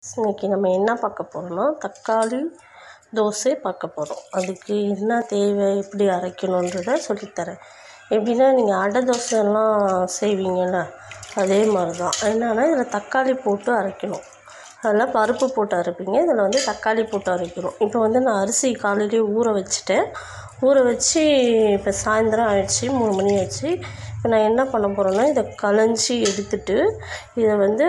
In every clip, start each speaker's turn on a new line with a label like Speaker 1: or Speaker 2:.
Speaker 1: இன்னைக்கு நம்ம என்ன பார்க்க போகிறோம்னா தக்காளி தோசை பார்க்க போகிறோம் அதுக்கு என்ன தேவை எப்படி அரைக்கணுன்றதை சொல்லித்தரேன் எப்படின்னா நீங்கள் அடை தோசைலாம் செய்வீங்கள்ல அதே மாதிரி தான் என்னென்னா இதில் தக்காளி போட்டு அரைக்கணும் அதில் பருப்பு போட்டு அரைப்பீங்க இதில் வந்து தக்காளி போட்டு அரைக்கணும் இப்போ வந்து நான் அரிசி காலையிலேயே ஊற வச்சுட்டேன் ஊற வச்சு இப்போ சாயந்தரம் ஆயிடுச்சு மூணு மணி ஆயிடுச்சு இப்போ நான் என்ன பண்ண போகிறேன்னா இதை களைஞ்சி எடுத்துட்டு இதை வந்து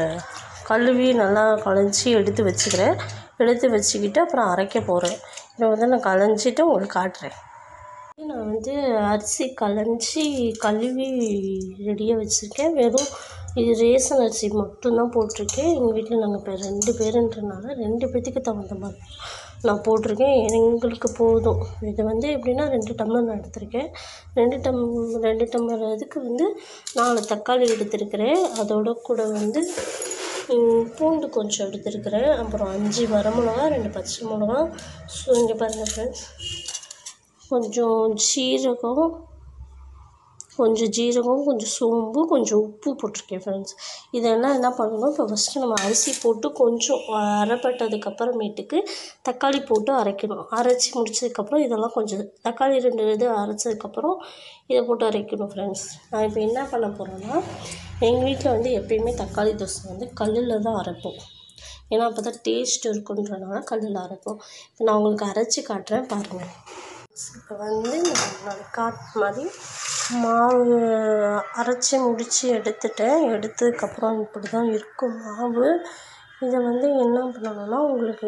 Speaker 1: கழுவி நல்லா களைஞ்சி எடுத்து வச்சுக்கிறேன் எடுத்து வச்சுக்கிட்டு அப்புறம் அரைக்க போகிறேன் இதை வந்து நான் களைஞ்சிட்டு உங்களுக்கு காட்டுறேன் நான் வந்து அரிசி களைஞ்சி கழுவி ரெடியாக வச்சுருக்கேன் வெறும் இது ரேஷன் அரிசி மட்டும்தான் போட்டிருக்கேன் எங்கள் வீட்டில் நாங்கள் இப்போ ரெண்டு பேருன்றனால ரெண்டு பேர்த்துக்கு தகுந்த மாதிரி நான் போட்டிருக்கேன் எங்களுக்கு போதும் இது வந்து எப்படின்னா ரெண்டு டம்ளர் நான் எடுத்திருக்கேன் ரெண்டு டம் ரெண்டு டம்ளர் இதுக்கு வந்து நாலு தக்காளி எடுத்திருக்கிறேன் அதோட கூட வந்து பூண்டு கொஞ்சம் எடுத்திருக்கிறேன் அப்புறம் அஞ்சு வரமிளகா ரெண்டு பச்சை மிளகா ஸோ இங்கே பாருங்கள் ஃப்ரெண்ட்ஸ் கொஞ்சம் ஜீரகம் கொஞ்சம் ஜீரகம் கொஞ்சம் சோம்பு கொஞ்சம் உப்பு போட்டிருக்கேன் ஃப்ரெண்ட்ஸ் இதெல்லாம் என்ன பண்ணணும் இப்போ ஃபஸ்ட்டு நம்ம அரிசி போட்டு கொஞ்சம் அரைப்பட்டதுக்கப்புறமேட்டுக்கு தக்காளி போட்டு அரைக்கணும் அரைச்சி முடிச்சதுக்கப்புறம் இதெல்லாம் கொஞ்சம் தக்காளி ரெண்டு இது அரைச்சதுக்கப்புறம் இதை போட்டு அரைக்கணும் ஃப்ரெண்ட்ஸ் நான் இப்போ என்ன பண்ண போகிறேன்னா எங்கள் வீட்டில் வந்து எப்பயுமே தக்காளி தோசை வந்து கல்லில் தான் அரைப்போம் ஏன்னா அப்போ தான் டேஸ்ட் இருக்குன்றனால கல்லில் அரைப்போம் இப்போ நான் உங்களுக்கு அரைச்சி காட்டுறேன் பாருங்கள் இப்போ வந்து நான் காட்டு மாதிரி மாவு அரைச்சி முடித்து எடுத்துட்டேன் எடுத்ததுக்கப்புறம் இப்படி தான் இருக்கும் மாவு இதை வந்து என்ன பண்ணணும்னா உங்களுக்கு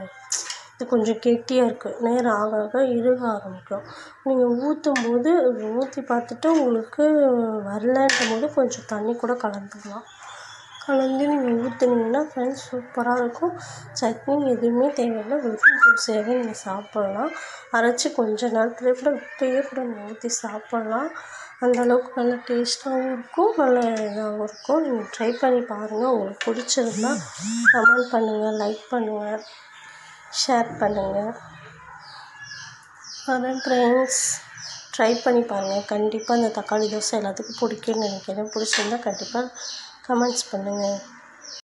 Speaker 1: இது கொஞ்சம் கெட்டியாக இருக்குது நேரம் ஆக ஆக இறுக ஆரம்பிக்கும் நீங்கள் ஊற்றும் போது ஊற்றி பார்த்துட்டு உங்களுக்கு வரலன்றும் போது கொஞ்சம் தண்ணி கூட கலந்துக்கலாம் கலந்து நீங்கள் ஊற்றுனீங்கன்னா ஃப்ரெண்ட்ஸ் சூப்பராக இருக்கும் சட்னி எதுவுமே தேவையில்லை வெறும் தோசையாகவே நீங்கள் சாப்பிட்லாம் அரைச்சி கொஞ்ச நேரத்துலேயே கூட இப்போயே கூட நீங்கள் ஊற்றி சாப்பிட்லாம் அந்த அளவுக்கு நல்ல டேஸ்ட்டாகவும் இருக்கும் நல்ல இதாகவும் இருக்கும் நீங்கள் ட்ரை பண்ணி பாருங்கள் உங்களுக்கு பிடிச்சிருந்தா கமெண்ட் பண்ணுங்கள் லைக் பண்ணுங்கள் ஷேர் பண்ணுங்கள் அதான் ஃப்ரெண்ட்ஸ் ட்ரை பண்ணி பாருங்கள் கண்டிப்பாக இந்த தக்காளி தோசை எல்லாத்துக்கும் பிடிக்கும்னு நினைக்கிறேன் பிடிச்சிருந்தா கண்டிப்பாக கமெண்ட்ஸ் பண்ணுங்கள்